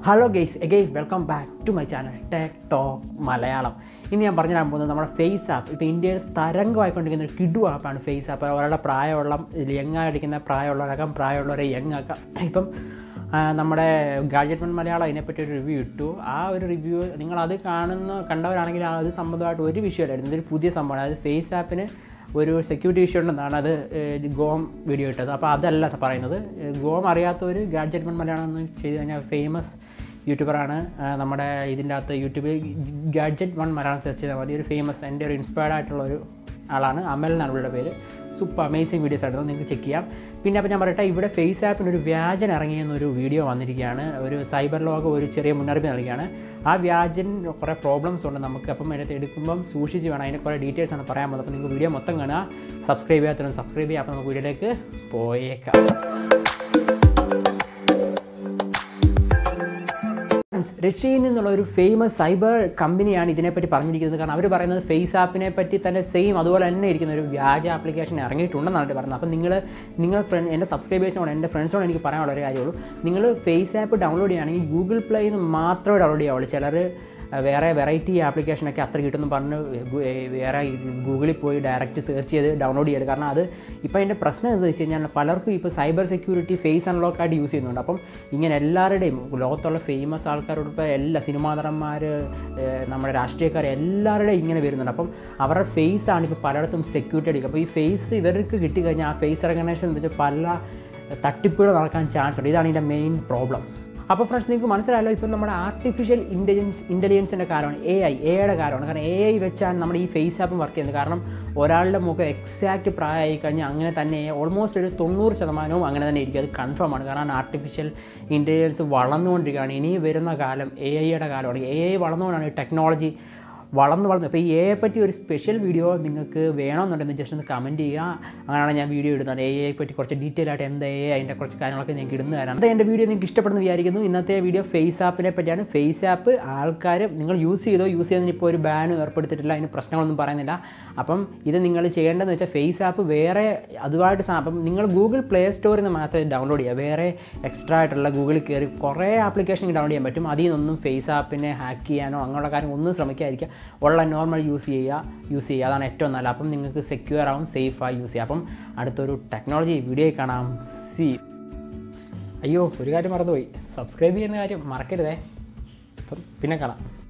hello guys again welcome back to my channel tech talk Malayalam ഇന്ന് ഞാൻ പറഞ്ഞു തരാൻ പോകുന്നത് നമ്മുടെ ഫേസ് ആപ്പ് ഇപ്പോൾ ഇന്ത്യയിൽ തരംഗമായിക്കൊണ്ടിരിക്കുന്ന ഒരു കിഡു ആപ്പാണ് ഫേസ് ആപ്പ് ഒരാളുടെ പ്രായമുള്ള യങ്ങായിരിക്കുന്ന പ്രായമുള്ളവരകം പ്രായമുള്ളവരെ യങ് ആക്കാം ഇപ്പം ആ, നമ്മുടെ ഗാഡ്ജറ്റ് വൺ മലയാളം അതിനെപ്പറ്റി ഒരു റിവ്യൂ ഇട്ടു ആ ഒരു റിവ്യൂ നിങ്ങൾ അത് കാണുന്ന കണ്ടവരാണെങ്കിൽ അത് സംബന്ധമായിട്ട് ഒരു വിഷയമായിരുന്നു ഇതൊരു പുതിയ സംഭവമാണ് അതായത് ഫേസ് ആപ്പിന് ഒരു സെക്യൂരിറ്റി ഇഷ്യൂ ഉണ്ടെന്നാണ് അത് ഏഹ്, ഗോം വീഡിയോ ഇട്ടത് അപ്പോൾ അതല്ല പറയുന്നത് ഏഹ്, ഗോം അറിയാത്തവർ ഗാഡ്ജറ്റ് വൺ മലയാളം എന്ന് ചെയ്ത് കഴിഞ്ഞാൽ ഫേമസ് യൂട്യൂബറാണ് ആ, നമ്മുടെ ഇതിൻ്റെ അകത്ത് യൂട്യൂബിൽ ഗാഡ്ജറ്റ് വൺ മലയാളം സെർച്ച് ചെയ്താൽ മതി ഒരു ഫേമസ് എൻ്റെ ഒരു ഇൻസ്പയർഡ് ആയിട്ടുള്ള ഒരു ആളാണ് അമൽ എന്നാണ് പുള്ളിയുടെ പേര് സൂപ്പർ അമേസിങ് വീഡിയോസ് ആയിരുന്നു നിങ്ങൾക്ക് ചെക്ക് ചെയ്യാം പിന്നെ അപ്പോൾ ഞാൻ പറയട്ടെ ഇവിടെ ഫേസ് ആപ്പിന് ഒരു വ്യാജൻ ഇറങ്ങിയെന്നൊരു വീഡിയോ വന്നിരിക്കുകയാണ് ഒരു സൈബർ ലോകം ഒരു ചെറിയ മുന്നറിയിപ്പ് നൽകുകയാണ് ആ വ്യാജൻ കുറേ പ്രോബ്ലംസ് ഉണ്ട് നമുക്ക് അപ്പം അതിനകത്ത് എടുക്കുമ്പം സൂക്ഷിച്ച് വേണം അതിൻ്റെ കുറേ ഡീറ്റെയിൽസ് ആണ് പറയാൻ പോകുന്നത് അപ്പോൾ നിങ്ങൾ വീഡിയോ മൊത്തം കാണുക സബ്സ്ക്രൈബ് ചെയ്യാത്തവരും സബ്സ്ക്രൈബ് ചെയ്യുക അപ്പോൾ നമുക്ക് വീഡിയോയിലേക്ക് പോയേക്കാം റഷ്യയിൽ നിന്നുള്ള ഒരു ഫേമസ് സൈബർ കമ്പനിയാണ് ഇതിനെപ്പറ്റി പറഞ്ഞിരിക്കുന്നത് കാരണം അവർ പറയുന്നത് ഫേസ് ആപ്പിനെ പറ്റി തന്നെ സെയിം അതുപോലെ തന്നെ ഇരിക്കുന്ന ഒരു വ്യാജ ആപ്ലിക്കേഷൻ ഇറങ്ങിയിട്ടുണ്ടെന്നാണ് അവർ പറയുന്നത് അപ്പം നിങ്ങൾ നിങ്ങൾ ഫ്രണ്ട് എൻ്റെ സബ്സ്ക്രൈബേഴ്സിനോട് എൻ്റെ ഫ്രണ്ട്സിനോട് എനിക്ക് പറയാനുള്ള ഒരു കാര്യമുള്ളൂ നിങ്ങൾ ഫേസ് ആപ്പ് ഡൗൺലോഡ് ചെയ്യുകയാണെങ്കിൽ ഗൂഗിൾ പ്ലേയിൽ നിന്ന് മാത്രമേ ഡൗൺലോഡ് ചെയ്യാവുള്ളൂ ചിലർ വേറെ വെറൈറ്റി ആപ്ലിക്കേഷനൊക്കെ അത്ര കിട്ടുമെന്ന് പറഞ്ഞ് ഗു- ഏ, വേറെ ഗൂഗിളിൽ പോയി ഡയറക്റ്റ് സെർച്ച് ചെയ്ത് ഡൗൺലോഡ് ചെയ്യരുത് കാരണം അത് ഇപ്പോൾ അതിൻ്റെ പ്രശ്നം എന്താണെന്ന് വെച്ച് കഴിഞ്ഞാൽ പലർക്കും ഇപ്പോൾ സൈബർ സെക്യൂരിറ്റി ഫേസ് അൺലോക്ക് ആയിട്ട് യൂസ് ചെയ്യുന്നുണ്ട് അപ്പം ഇങ്ങനെ എല്ലാവരുടെയും ലോകത്തുള്ള ഫേമസ് ആൾക്കാരോട് ഇപ്പോൾ എല്ലാ സിനിമാ നടന്മാർ നമ്മുടെ രാഷ്ട്രീയക്കാർ എല്ലാവരുടെയും ഇങ്ങനെ വരുന്നുണ്ട് അപ്പം അവരുടെ ഫേസ് ആണ് ഇപ്പോൾ പലയിടത്തും സെക്യൂരിറ്റി അടിക്കുക അപ്പോൾ ഈ ഫേസ് ഇവർക്ക് കിട്ടിക്കഴിഞ്ഞാൽ ആ ഫേസ് റെക്കഗ്നേഷൻ എന്ന് വെച്ചാൽ പല തട്ടിപ്പുകൾ നടക്കാൻ ചാൻസ് ഉണ്ട് ഇതാണ് ഇതിൻ്റെ മെയിൻ പ്രോബ്ലം അപ്പോൾ ഫ്രണ്ട്സ് നിങ്ങൾക്ക് മനസ്സിലായല്ലോ ഇപ്പം നമ്മുടെ ആർട്ടിഫിഷ്യൽ ഇൻ്റലിജൻസ് ഇൻ്റലിജൻസിൻ്റെ കാര്യമാണ് എ ഐ എയുടെ കാര്യമാണ് കാരണം എ ഐ വെച്ചാണ് നമ്മുടെ ഈ ഫേസ് ആപ്പും വർക്ക് ചെയ്യുന്നത് കാരണം ഒരാളുടെ മുഖം എക്സാക്റ്റ് പ്രായമായി കഴിഞ്ഞാൽ അങ്ങനെ തന്നെ ഓൾമോസ്റ്റ് ഒരു തൊണ്ണൂറ് ശതമാനവും അങ്ങനെ തന്നെ ഇരിക്കും അത് കൺഫേം ആണ് കാരണം ആർട്ടിഫിഷ്യൽ ഇൻ്റലിജൻസ് വളർന്നുകൊണ്ടിരിക്കുകയാണ് ഇനി വരുന്ന കാലം എ ഐയുടെ കാലമാണ് എ ഐ വളർന്നുകൊണ്ടാണ് ഈ ടെക്നോളജി വളർന്ന് വളർന്നു അപ്പോൾ ഈ എയെ പറ്റി ഒരു സ്പെഷ്യൽ വീഡിയോ നിങ്ങൾക്ക് വേണമെന്നുണ്ടെങ്കിൽ ജസ്റ്റ് ഒന്ന് കമൻറ്റ് ചെയ്യുക അങ്ങനെയാണ് ഞാൻ വീഡിയോ ഇടുന്നത് എ ഐ പറ്റി കുറച്ച് ഡീറ്റെയിൽ ആയിട്ട് എന്താ എ അതിൻ്റെ കുറച്ച് കാര്യങ്ങളൊക്കെ നിങ്ങൾക്ക് ഇടുന്ന തരാം അത് എൻ്റെ വീഡിയോ നിങ്ങൾക്ക് ഇഷ്ടപ്പെടുന്ന വിചാരിക്കുന്നു ഇന്നത്തെ വീഡിയോ ഫേസ് ആപ്പിനെ പറ്റിയാണ് ഫേസ് ആപ്പ് ആൾക്കാർ നിങ്ങൾ യൂസ് ചെയ്തോ യൂസ് ചെയ്യുന്നതിന് ഇപ്പോൾ ഒരു ബാൻ ഏർപ്പെടുത്തിയിട്ടില്ല അതിന് പ്രശ്നങ്ങളൊന്നും പറയുന്നില്ല അപ്പം ഇത് നിങ്ങൾ ചെയ്യേണ്ടതെന്ന് വെച്ചാൽ ഫേസ് ആപ്പ് വേറെ അതുമായിട്ട് സാ- അപ്പം നിങ്ങൾ ഗൂഗിൾ പ്ലേ സ്റ്റോറിൽ നിന്ന് മാത്രമേ ഡൗൺലോഡ് ചെയ്യുക വേറെ എക്സ്ട്രാ ആയിട്ടുള്ള ഗൂഗിളിൽ കയറി കുറേ ആപ്ലിക്കേഷൻ ഡൗൺലോഡ് ചെയ്യാൻ പറ്റും അതിൽ നിന്നൊന്നും ഫേസ് ആപ്പിനെ ഹാക്ക് ചെയ്യാനോ അങ്ങനെയുള്ള കാര്യം ഒന്നും ശ്രമിക്കാതിരിക്കുക ഉള്ള നോർമൽ യൂസ് ചെയ്യുക യൂസ് ചെയ്യുക അതാണ് ഏറ്റവും നല്ലത് അപ്പം നിങ്ങൾക്ക് സെക്യൂർ ആവും സേഫായി യൂസ് ചെയ്യാം അപ്പം അടുത്തൊരു ടെക്നോളജി വീഡിയോ കാണാം സി അയ്യോ ഒരു കാര്യം മറന്നുപോയി സബ്സ്ക്രൈബ് ചെയ്യുന്ന കാര്യം മറക്കരുതേ അപ്പം പിന്നെ കാണാം